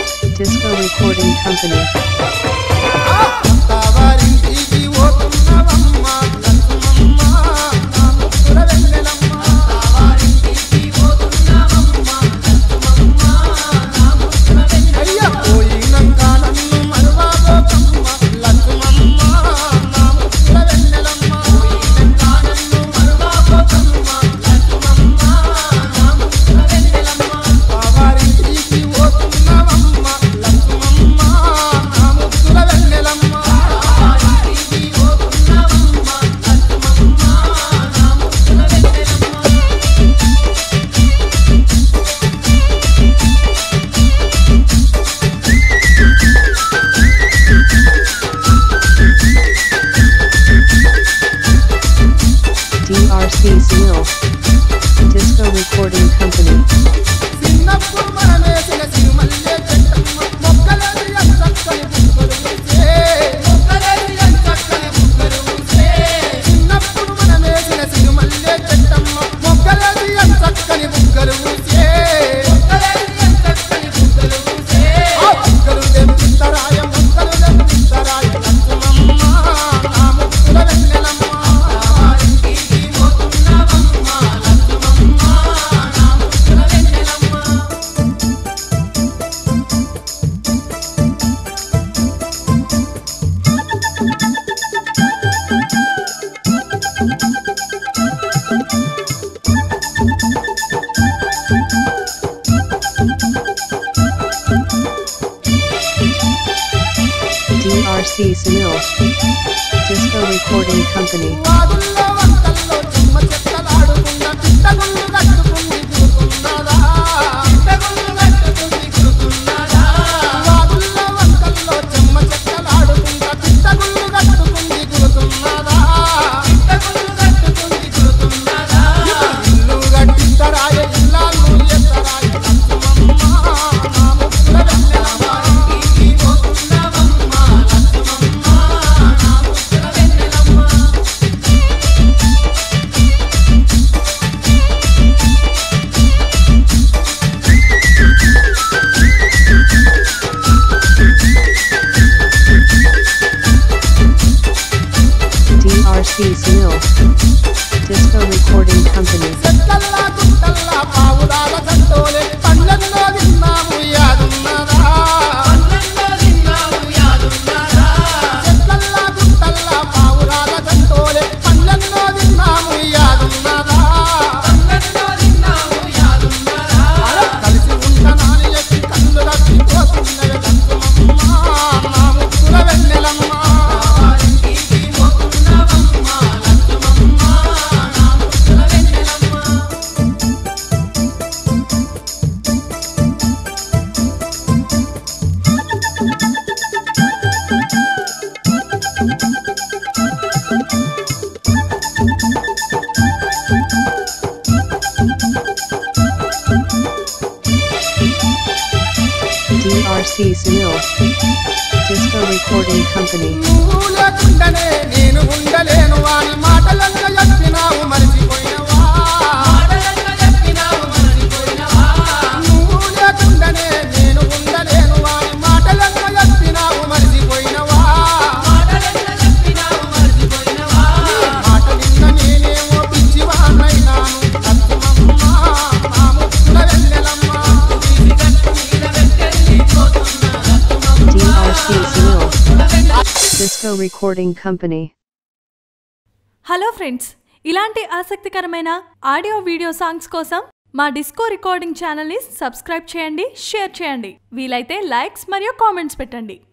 Disco Recording Company. అత్తవారింటికి పోతున్నవమ్మ లక్ష్మమ్మ నా ముక్కుల వెన్నెలమ్మ అత్తవారింటికి పోతున్నవమ్మ లక్ష్మమ్మ నా ముక్కుల వెన్నెలమ్మ అయ్య పోయినంక నన్ను మరువబోకమ్మ లక్ష్మమ్మ నా ముక్కుల వెన్నెలమ్మ పోయినంక నన్ను మరువబోకమ్మ లక్ష్మమ్మ నా ముక్కుల వెన్నెలమ్మ అత్తవారింటికి పోతున్నవమ్మ లక్ష్మమ్మ నా ముక్కుల వెన్నెలమ్మ అత్తవారింటికి పోతున్నవమ్మ లక్ష్మమ్మ నా ముక్కుల వెన్నెలమ్మ DRC Sunil. Disco Recording Company. చిన్నప్పుడు మనమేసిన సిరిమల్లె చెట్టమ్మ మొక్కలేని అంచక్కని బుక్కలు ఊసే మొక్కలేని అంచక్కని బుక్కలు ఊసే చిన్నప్పుడు మనమేసిన సిరిమల్లె చెట్టమ్మ మొక్కలేని అంచక్కని బుక్కలు ఊసే మొక్కలేని అంచక్కని బుక్కలు ఊసే ఆ బుక్కలు తెంపిస్తరాయ మొక్కలు తెంపిస్తరాయ లక్ష్మమ్మ నా ముక్కుల వెన్నెలమ్మ వారింటికి పోతున్నవమ్మ లక్ష్మమ్మ నా ముక్కుల వెన్నెలమ్మ DRC Sunil. Disco Recording Company. వాదుల్లో వంటల్లో చెమ్మ చెక్కలాడుకున్న పిట్టగుళ్ళు కట్టుకుని తిరుగుతున్నదా పిట్టగుళ్ళు కట్టుకుని తిరుగుతున్నదా వాదుల్లో వంటల్లో చెమ్మ చెక్కలాడుకున్న పిట్టగుళ్ళు కట్టుకుని తిరుగుతున్నదా పిట్టగుళ్ళు కట్టుకుని తిరుగుతున్నదా ఇల్లు కట్టిస్తరాయ ఇల్లాలు ఎత్తరాయ లక్ష్మమ్మ నా ముక్కుల వెన్నెలమ్మ ఇంటికి పోతున్నవమ్మ లక్ష్మమ్మ నా ముక్కుల వెన్నెలమ్మ DRC Sunil. Disco Recording Company. చెట్లల్లా గుట్టల్లా పావురాల జంటోలే పండ్లల్లో విన్నాము యాదున్నదా పండ్లల్లో విన్నాము యాదున్నదా చెట్లల్లా గుట్టల్లా పావురాల జంటోలే పండ్లల్లో విన్నాము యాదున్నదా పండ్లల్లో విన్నాము యాదున్నదా కలిసి ఉంటనాని ఎక్కి కళ్ళు రప్పిపోతున్నవి లక్ష్మమ్మ నా ముక్కుల వెన్నెలమ్మ ఇంటికి పోతున్నవమ్మ లక్ష్మమ్మ నా ముక్కుల వెన్నెలమ్మ DRC Sunil. Disco Recording Company. నువ్వు లేకుండానే నేను ఉండలేను వాని మాటలంగా చెప్పినావు మరిచిపోయినవా నువ్వు లేకుండానే నేను ఉండలేను వాని మాటలంగా చెప్పినావు మరిచిపోయినవా నీ మాట నిన్న నేనేమో పిచ్చివాణ్ణైనాను లక్ష్మమ్మ నా ముక్కుల వెన్నెలమ్మ DRC Sunil. Disco Recording Company. Hello friends ఇలాంటి ఆసక్తికరమైన ఆడియో వీడియో సాంగ్స్ కోసం మా డిస్కో రికార్డింగ్ ఛానల్ని సబ్స్క్రైబ్ చేయండి షేర్ చేయండి వీలైతే లైక్స్ మరియు కామెంట్స్ పెట్టండి